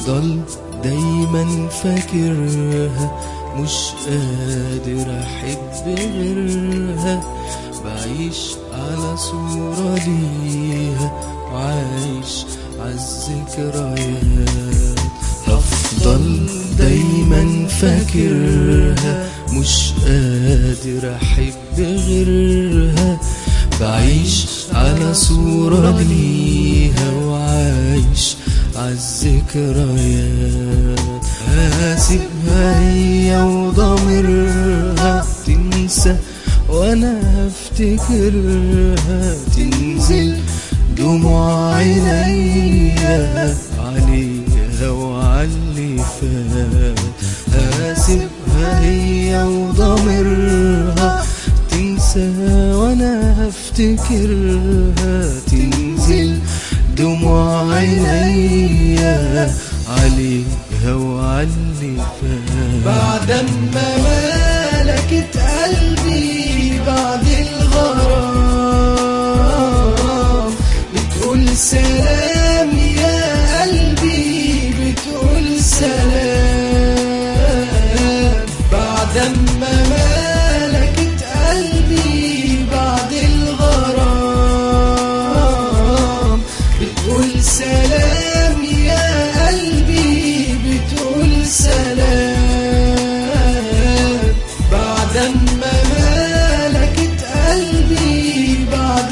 هفضل دايما فاكرها مش قادر احب غيرها بعيش على صورة ليها وعايش عالذكريات هفضل دايما فاكرها مش قادر احب غيرها بعيش على صورة ليها وعايش عالذكريات هسيبها هي وضميرها تنسى وانا هفتكرها تنزل دموع عينيا عليها وعلي فات هسيبها هي وضميرها تنسى وانا هفتكرها تنزل دموع عينيا عليها وعلي فات بعد ما ملكت قلبي بعد الغرام بتقول سلام يا قلبي بتقول سلام بعد ما ملكت قلبي بعد الغرام بتقول سلام يا قلبي بتقول سلام بعد ما ملكت قلبي بعد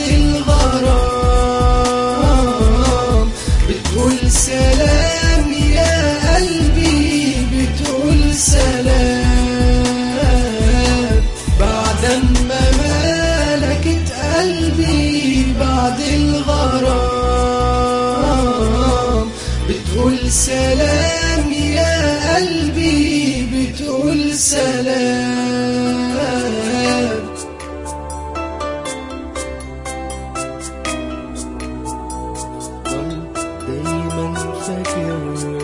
الغرام بتقول سلام يا قلبي بتقول سلام بعد ما ملكت قلبي بعد الغرام بتقول سلام يا قلبي بتقول سلام دايما فاكرها